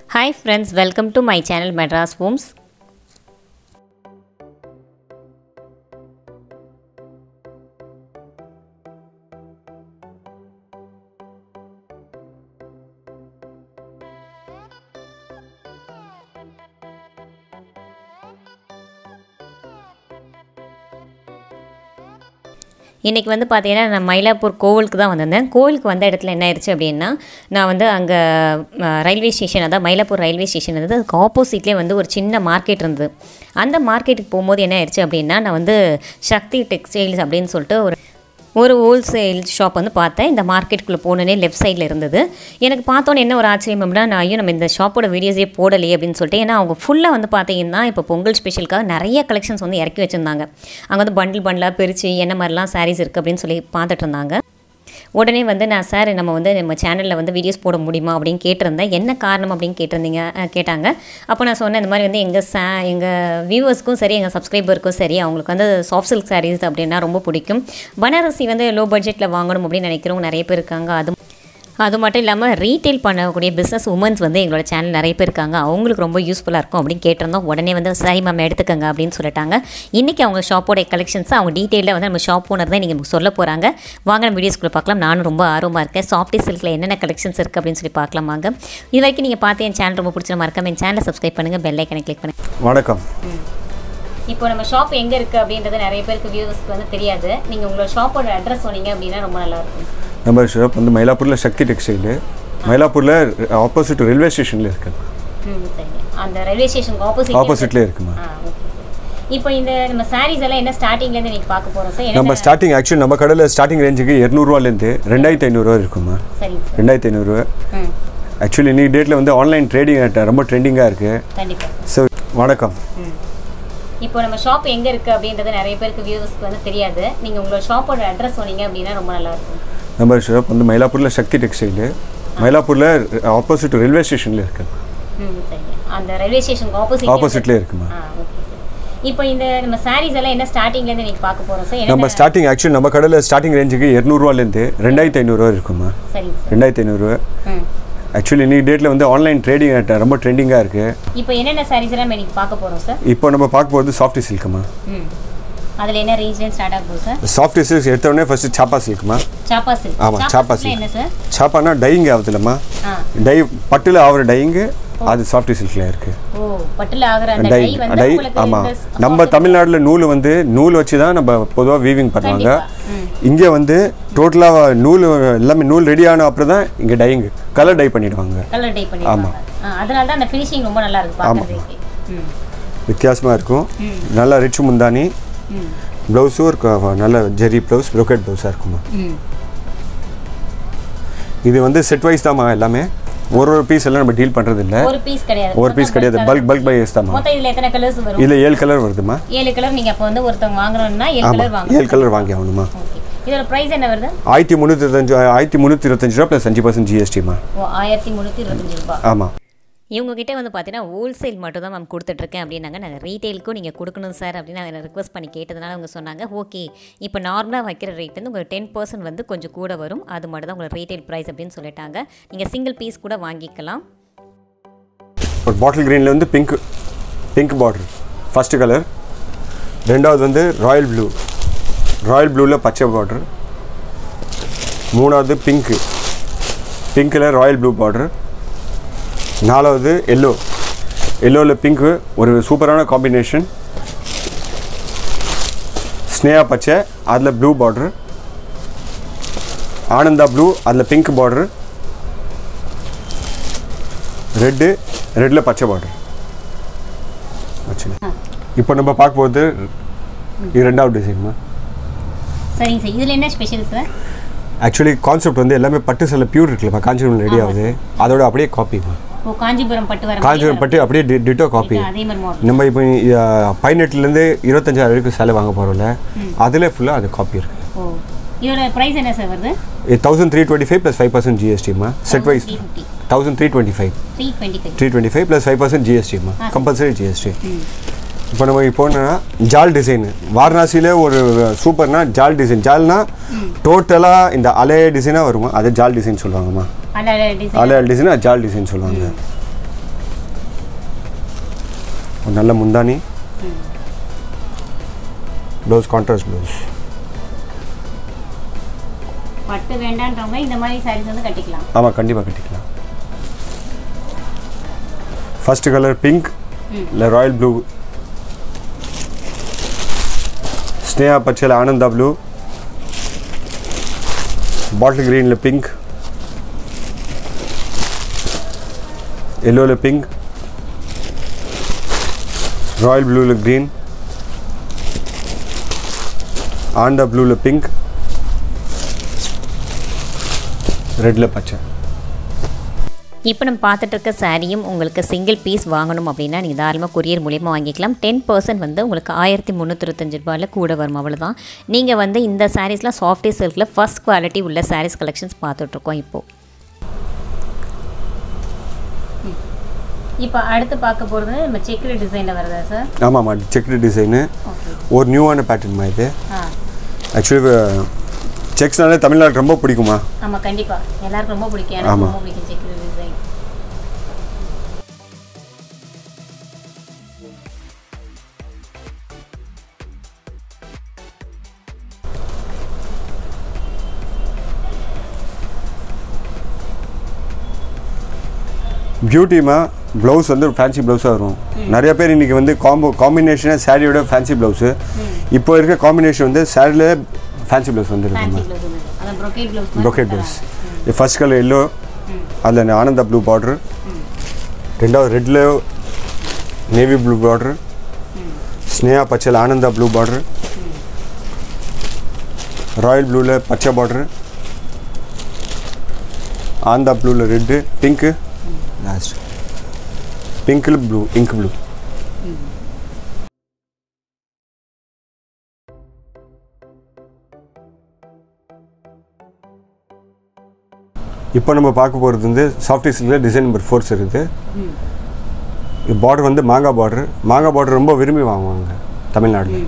Hi friends, welcome to my channel Madras Homes. இன்றைக்கி வந்து பார்த்தீங்கன்னா நான் மயிலாப்பூர் கோவிலுக்கு தான் வந்திருந்தேன் கோவிலுக்கு வந்த இடத்துல என்ன ஆயிடுச்சு அப்படின்னா நான் வந்து அங்கே ரயில்வே ஸ்டேஷன் அதான் மயிலாப்பூர் ரயில்வே ஸ்டேஷன் இருந்தது அதுக்கு ஆப்போசிட்லேயே வந்து ஒரு சின்ன மார்க்கெட் இருந்தது அந்த மார்க்கெட்டுக்கு போகும்போது என்ன ஆயிடுச்சு அப்படின்னா நான் வந்து சக்தி டெக்ஸ்டைல்ஸ் அப்படின்னு சொல்லிட்டு ஒரு ஒரு ஹோல்சேல் ஷாப் வந்து பார்த்தேன் இந்த மார்க்கெட்டுக்குள்ளே போனோன்னே லெஃப்ட் சைடில் இருந்தது எனக்கு பார்த்தோன்னே என்ன ஒரு ஆச்சரியம் அப்படின்னா நான் ஐயோ நம்ம இந்த ஷாப்போட வீடியோஸே போடலையே அப்படின்னு சொல்லிட்டு ஏன்னா அவங்க ஃபுல்லாக வந்து பார்த்தீங்கன்னா இப்போ பொங்கல் ஸ்பெஷலுக்காக நிறைய கலெக்ஷன்ஸ் வந்து இறக்கி வச்சுருந்தாங்க அங்கே வந்து பண்டில் பண்டிலாக பிரித்து என்ன மாதிரிலாம் சாரீஸ் இருக்குது அப்படின்னு சொல்லி பார்த்துட்டு இருந்தாங்க உடனே வந்து நான் சார் நம்ம வந்து நம்ம சேனலில் வந்து வீடியோஸ் போட முடியுமா அப்படின்னு கேட்டிருந்தேன் என்ன காரணம் அப்படின்னு கேட்டிருந்தீங்க அஹ், கேட்டாங்க அப்போ நான் சொன்னேன் இந்த மாதிரி வந்து எங்கள் சா எங்கள் வியூவர்ஸ்க்கும் சரி எங்கள் சப்ஸ்கிரைபருக்கும் சரி அவங்களுக்கு வந்து சாஃப்ட் சில்க் சாரீஸ் அப்படின்னா ரொம்ப பிடிக்கும் பனாரசி வந்து லோ பட்ஜெட்டில் வாங்கணும் அப்படின்னு நினைக்கிறவங்க நிறைய பேர் இருக்காங்க அது அது மட்டும் இல்லாமல் ரீட்டைல் பண்ணக்கூடிய பிஸ்னஸ் உமன்ஸ் வந்து எங்களோட சேனல் நிறைய பேர் இருக்காங்க அவங்களுக்கு ரொம்ப யூஸ்ஃபுல்லாக இருக்கும் அப்படின்னு கேட்டிருந்தோம் உடனே வந்து சரி மேம் எடுத்துக்கங்க அப்படின்னு சொல்லிட்டாங்க இன்றைக்கி அவங்க ஷாப்போட கலெக்ஷன்ஸ் அவங்க டீட்டெயிலில் வந்து நம்ம ஷாப் ஓனர் தான் நீங்கள் சொல்ல போகிறாங்க வாங்க நம்ம வீடியோஸ்குள்ளே பார்க்கலாம் நானும் ரொம்ப ஆர்வமாக இருக்கேன் சாஃப்டி சில்கில் என்னென்ன கலெக்ஷன்ஸ் இருக்குது அப்படின்னு சொல்லி பார்க்கலாம் வாங்க இது வரைக்கும் நீங்கள் பார்த்து என் சேனல் ரொம்ப பிடிச்ச மறக்காம என் சேனலை சப்ஸ்கிரைப் பண்ணுங்கள் பெல் ஐக்கனை கிளிக் பண்ணுங்கள் வணக்கம் இப்போ நம்ம ஷாப் எங்கே இருக்குது அப்படின்றது நிறைய பேருக்கு வியூவர்ஸ்க்கு வந்து தெரியாது நீங்கள் உங்களோட ஷாப்போட அட்ரஸ் சொன்னீங்க அப்படின்னா ரொம்ப நல்லாயிருக்கும் நம்ம ஷாப் வந்து மயிலாப்பூரில் சக்தி டெக்ஸ்டைலு மயிலாப்பூரில் ஆப்போசிட் ரயில்வே ஸ்டேஷனில் இருக்கு ம் சரிங்க அந்த ரயில்வே ஸ்டேஷனுக்கு ஆப்போசிட் ஆப்போசிட்லேயே இருக்குமா ஆ ஓகே சார் இப்போ இந்த நம்ம சாரீஸ் எல்லாம் என்ன ஸ்டார்டிங்லேருந்து நீங்கள் பார்க்க போகிறோம் சார் நம்ம என்ன ஸ்டார்டிங் ஆக்சுவலி நம்ம கடையில் ஸ்டார்டிங் ரேஞ்சுக்கு இரநூறுவாலேருந்து ரெண்டாயிரத்தி ஐநூறுரூவா இருக்குமா சரிங்க சார் ரெண்டாயிரத்தி ஐநூறுரூவா ம் ஆக்சுவலி இன்னைக்கு டேட்டில் வந்து ஆன்லைன் ட்ரேடிங் ரொம்ப ட்ரெண்டிங்காக இருக்குது கண்டிப்பாக ஸோ வணக்கம் ம் இப்போ நம்ம ஷாப் எங்கே இருக்குது அப்படின்றது நிறைய பேருக்கு வியூவர்ஸ்க்கு வந்து தெரியாது நீங்கள் உங்களோட ஷாப்போட அட்ரஸ் சொன்னீங்க அப்படின்னா ரொம்ப நல்லாயிருக்கும் நம்ம ஷாப் வந்து மயிலாப்பூரில் சக்தி டெக்ஸ்டைலு மயிலாப்பூரில் ஆப்போசிட் ரயில்வே ஸ்டேஷனில் இருக்கு ம் சரிங்க அந்த ரயில்வே ஸ்டேஷனுக்கு ஆப்போசிட் ஆப்போசிட்லேயே இருக்குமா ஆ ஓகே சார் இப்போ இந்த நம்ம சாரீஸ் எல்லாம் என்ன ஸ்டார்டிங்லேருந்து நீங்கள் பார்க்க போகிறோம் சார் நம்ம என்ன ஸ்டார்டிங் ஆக்சுவலி நம்ம கடையில் ஸ்டார்டிங் ரேஞ்சுக்கு இரநூறுவாலேருந்து ரெண்டாயிரத்தி ஐநூறுரூவா இருக்குமா சரிங்க சார் ரெண்டாயிரத்தி ஐநூறுரூவா ம் ஆக்சுவலி இன்னைக்கு டேட்டில் வந்து ஆன்லைன் ட்ரேடிங் ரொம்ப ட்ரெண்டிங்காக இருக்குது இப்போ என்னென்ன சாரீஸ் எல்லாம் இன்னைக்கு பார்க்க போகிறோம் சார் இப்போ நம்ம பார்க்க போகிறது சாஃப்டி சில்க்குமா ம் அதில் என்ன ரேஞ்ச்லேருந்து ஸ்டார்ட் ஆக போகுது சார் சாஃப்டி சில்க்ஸ் எடுத்தோடனே ஃபஸ்ட்டு சாப்பா சில்க்குமா சாப்பா சில்க் ஆமா, சாப்பா silk. என்ன சார் சாப்பானா டையிங் ஆகுதுல்லம்மா ஆ டை பட்டில் ஆகிற டையிங்கு அது சாஃப்டி சில்கில் இருக்குது ஓ பட்டுல ஆகுற அந்த டை டை வந்து டை உங்களுக்கு ஆமாம் இந்த நம்ம தமிழ்நாட்டில் நூல் வந்து நூல் வச்சு தான் நம்ம பொதுவாக வீவிங் பண்ணுவாங்க கண்டிப்பா. ம். இங்கே வந்து டோட்டலாக நூல் எல்லாமே நூல் ரெடி ஆன அப்புறம் தான் இங்கே டையிங் கலர் டை பண்ணிடுவாங்க கலர் டை பண்ணிருக்காங்க ஆ, அதனால தான் அந்த ஃபினிஷிங் ரொம்ப நல்லா இருக்கு பார்க்கறதுக்கு ம் வித்தியாசமாக இருக்கும் நல்லா ரிச் முந்தானி ம் ப்ளவுஸும் இருக்கும் நல்ல ஜெரி ப்ளவுஸ் ப்ரோக்கெட் ப்ளவுஸாக இருக்குமா ம் இது வந்து செட் வைஸ் தாம்மா எல்லாமே ஒரு ஒரு பீஸ் எல்லாம் நம்ம டீல் பண்ணுறது இல்லை ஒரு பீஸ் கிடையாது ஒரு பீஸ் கிடையாது பல்க் பல்க் பைஸ் தாம்மா மொத்தம் இதுல எத்தனை கலர்ஸ் வரும் இதில் ஏழு கலர் வருதுமா ஏழு கலர் நீங்க அப்போ வந்து ஒருத்தவங்க வாங்குறோம்னா ஏழு கலர் ஆமாம் வாங்கணும் ஏழு கலர் வாங்கி ஆகணுமா ஓகே இதோட பிரைஸ் என்ன வருது ஆயிரத்தி முந்நூற்றி இருபத்தஞ்சு ஆயிரத்தி முந்நூற்றி இருபத்தஞ்சு ரூபா ப்ளஸ் அஞ்சு பர்சன்ட் ஜிஎஸ்டிமா ஓ ஆயிரத்தி முந்நூற்றி இருபத்தஞ்சு ரூபாய் ஆமாம் இவங்க கிட்ட வந்து பார்த்தீங்கன்னா ஹோல்சேல் மட்டும் தான் மேம் கொடுத்துட்ருக்கேன் அப்படின்னாங்க நாங்கள் ரீட்டெயிலுக்கும் நீங்கள் கொடுக்கணும் சார் அப்படின்னு நாங்கள் ரிக்வஸ்ட் பண்ணி கேட்டதுனால அவங்க சொன்னாங்க ஓகே இப்போ நார்மலாக வைக்கிற ரேட் வந்து உங்களுக்கு டென் பர்சன்ட் வந்து கொஞ்சம் கூட வரும் அது மட்டும் தான் உங்களுக்கு ரீட்டைல் ப்ரைஸ் அப்படின்னு சொல்லிட்டாங்க நீங்கள் சிங்கிள் பீஸ் கூட வாங்கிக்கலாம் ஒரு பாட்டில் க்ரீனில் வந்து pink pink border first colour ரெண்டாவது வந்து ராயல் ப்ளூ ராயல் ப்ளூவில் பச்சை பார்டர் மூணாவது பிங்க்கு பிங்க்கில் ராயல் ப்ளூ பார்டர் நாலாவது எல்லோ எல்லோவில் பிங்க்கு ஒரு சூப்பரான காம்பினேஷன் ஸ்னேயா பச்சை அதில் ப்ளூ பார்டர் ஆனந்தா ப்ளூ அதில் பிங்க் பார்டர் ரெட்டு ரெட்டில் பச்சை பார்டர் வச்சுங்க இப்போ நம்ம பார்க்க போகிறது இது ரெண்டாவது டிசைன்மா சரிங்க சார் இதில் என்ன ஸ்பெஷல் சார் ஆக்சுவலி கான்செப்ட் வந்து எல்லாமே பட்டு சில பியூர் இருக்குல்லப்பா காஞ்சிபுரம் ரெடி ஆகுது அதோட அப்படியே காப்பிமா ஓ காஞ்சிபுரம் பட்டு வர காஞ்சிபுரம் பட்டு அப்படியே டி- டிட்டோ காப்பி அதே மாதிரி மாடல் நம்ம இப்போ பதினெட்டுலேருந்து இருபத்தஞ்சாயிரம் வரைக்கும் சேலை வாங்க போகிறோம்ல அதில் ஃபுல்லாக அது காப்பி இருக்குது ஓ இதோட ப்ரைஸ் என்ன சார் வருது thousand three twenty five plus five percent ஜிஎஸ்டிமா set wise three fifty thousand three twenty five three twenty five three twenty five plus five percent ஜிஎஸ்டிமா ஆ, கம்பல்சரி ஜிஎஸ்டி ம் இப்போ நம்ம இப்போ என்னன்னா ஜால் டிசைன் வாரணாசியில் ஒரு சூப்பர்னா ஜால் டிசைன் ஜால்னா டோட்டலாக இந்த அலைய டிசைனாக வருமா அது ஜால் டிசைன் சொல்லுவாங்கம்மா அதில் டிசைன் அலைய டிசைன் ஜால் டிசைன் சொல்லுவாங்க ஒரு நல்ல முந்தானி ப்ளவுஸ் கான்ட்ராஸ்ட் ப்ளவுஸ் பட்டு வேண்டான்றவங்க இந்த மாதிரி சாரீஸ் வந்து கட்டிக்கலாம் ஆமாம் கண்டிப்பாக கட்டிக்கலாம் ஃபர்ஸ்ட் கலர் பிங்க் இல்லை ராயல் ப்ளூ ஸ்னேகா பச்சையில் ஆனந்தா ப்ளூ பாட்டில் க்ரீனில் பிங்க் எல்லோவில் பிங்க் ராயல் ப்ளூவில் க்ரீன் ஆண்டா ப்ளூவில் பிங்க் ரெட்டில் பச்சை இப்போ நம்ம பார்த்துட்டு இருக்க சாரியும் உங்களுக்கு சிங்கிள் பீஸ் வாங்கணும் அப்படின்னா நீங்கள் தாராளமாக கொரியர் மூலியமாக வாங்கிக்கலாம் டென் பர்சன்ட் வந்து உங்களுக்கு ஆயிரத்தி முந்நூற்றி ரூபாயில் கூட வரும் அவ்வளோதான் நீங்கள் வந்து இந்த சாரீஸ்லாம் சாஃப்டி சில்கில் ஃபஸ்ட் குவாலிட்டி உள்ள சாரீஸ் கலெக்ஷன்ஸ் பார்த்துட்ருக்கோம் இப்போது இப்போ அடுத்து பார்க்க போகிறது நம்ம செக்குடு டிசைனில் வருதா சார் ஆமாம்மா செக்டு டிசைனு ஓகே ஒரு நியூவான பேட்டர்ன்மா இது ஆ ஆக்சுவலி செக்ஸ்னாலே தமிழ்நாடு ரொம்ப பிடிக்குமா ஆமாம் கண்டிப்பாக எல்லாருக்கும் ரொம்ப பிடிக்கும் எனக்கு ஆமா. ரொம்ப பிடிக்கும் செக்குடு டிசைன் பியூட்டிமா ப்ளவுஸ் வந்து ஃபேன்சி ப்ளவுஸாக வரும் நிறைய பேர் இன்றைக்கி வந்து காம்போ காம்பினேஷனாக சாரியோட ஃபேன்சி ப்ளவுஸு இப்போ இருக்க காம்பினேஷன் வந்து சாரியில் ஃபேன்சி ப்ளவுஸ் வந்துருக்கு ஃபேன்சி ப்ளவுஸ் அதான் ப்ரொக்கேட் ப்ளவுஸ் ப்ரொக்கேட் ப்ளவுஸ் இது ஃபர்ஸ்ட் கலர் எல்லோ அதில் ஆனந்தா ப்ளூ பார்டர் ரெண்டாவது ரெட்டில் நேவி ப்ளூ பார்டர் ஸ்னேகா பச்சையில் ஆனந்தா ப்ளூ பார்டர் ராயல் ப்ளூவில் பச்சை பார்டர் ஆந்தா ப்ளூவில் ரெட்டு பிங்க்கு லாஸ்ட் பிங்க்கில் ப்ளூ இங்க் ப்ளூ இப்போ நம்ம பார்க்க போகிறது வந்து சாஃப்டி சில்கில் டிசைன் நம்பர் ஃபோர்ஸ் இருக்குது இது பார்டர் வந்து மாங்காய் பார்டர் மாங்காய் பார்டர் ரொம்ப விரும்பி வாங்குவாங்க தமிழ்நாட்டில்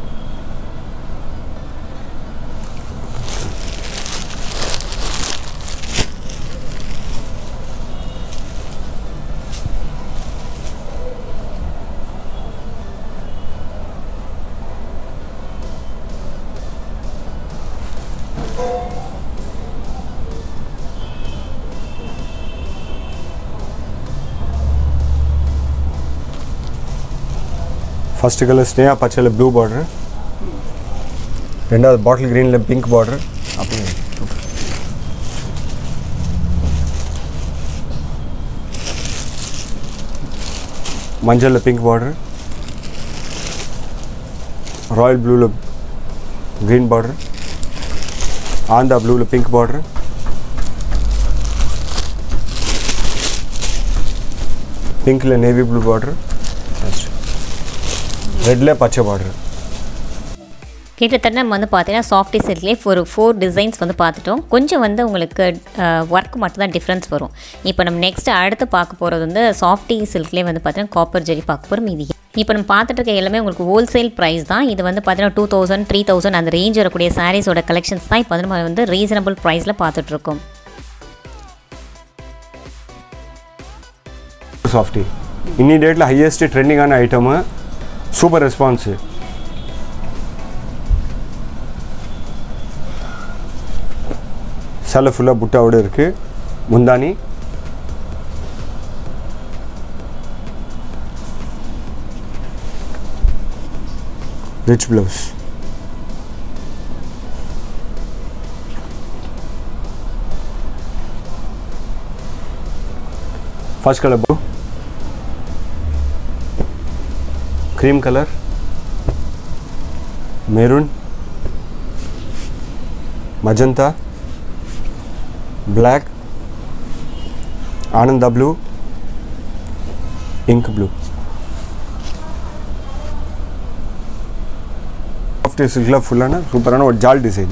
ஃபர்ஸ்ட் கலர் ஸ்னேகா பச்சையில் ப்ளூ பார்டர் ரெண்டாவது பாட்டில் க்ரீனில் பிங்க் பார்டர் அப்படியே மஞ்சளில் பிங்க் பார்டர் ராயல் ப்ளூவில் க்ரீன் பார்டர் ஆந்தா ப்ளூவில் பிங்க் பார்டர் பிங்க்கில் நேவி ப்ளூ பார்டர் ரெட்டில் பச்சை பார்டர் கிட்டத்தட்ட நம்ம வந்து பார்த்தீங்கன்னா சாஃப்டி சில்க்லேயே ஒரு ஃபோர் டிசைன்ஸ் வந்து பார்த்துட்டோம் கொஞ்சம் வந்து உங்களுக்கு ஒர்க் மட்டும் தான் டிஃப்ரென்ஸ் வரும் இப்போ நம்ம நெக்ஸ்ட் அடுத்து பார்க்க போகிறது வந்து சாஃப்டி சில்க்லேயே வந்து பார்த்தீங்கன்னா காப்பர் ஜெரி பார்க்க போகிறோம் இது இப்போ நம்ம பார்த்துட்டு இருக்க எல்லாமே உங்களுக்கு ஹோல்சேல் ப்ரைஸ் தான் இது வந்து பார்த்தீங்கன்னா டூ தௌசண்ட் த்ரீ தௌசண்ட் அந்த ரேஞ்ச் வரக்கூடிய சாரீஸோட கலெக்ஷன்ஸ் தான் இப்போ வந்து நம்ம வந்து ரீசனபிள் ப்ரைஸில் பார்த்துட்ருக்கோம் சாஃப்டி இன்னி டேட்டில் ஹையஸ்ட் ட்ரெண்டிங்கான ஐட்டமு சூப்பர் ரெஸ்பான்ஸு சேலை ஃபுல்லாக புட்டாவோட இருக்குது முந்தானி rich blouse first colour blue cream color maroon magenta black ananda blue ink blue soft சில்கில் ஃபுல்லான சூப்பரான ஒரு ஜால் டிசைன்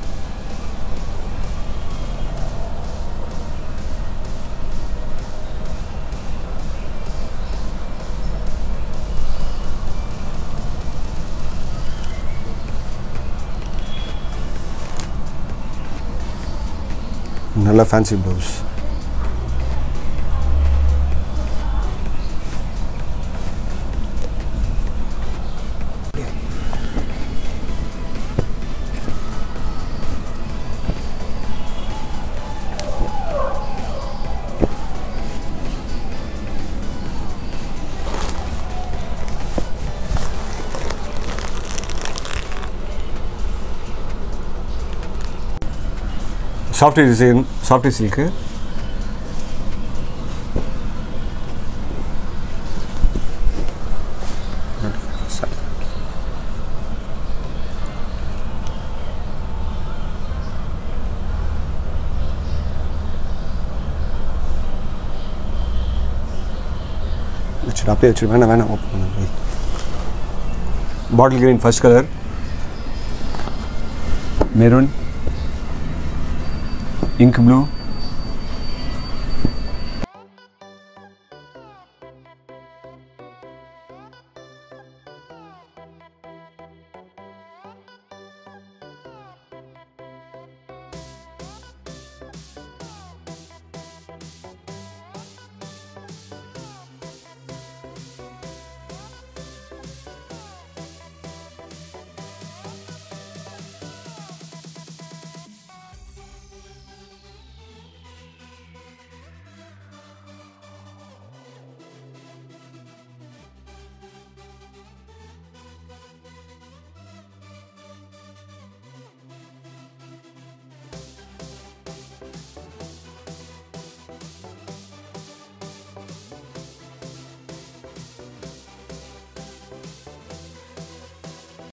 நல்ல fancy blouse soft design soft silk வச்சுட்டு அப்படியே வச்சுட்டு வேணாம் வேணாம் ஓப்பன் பண்ண bottle green first colour maroon ink blue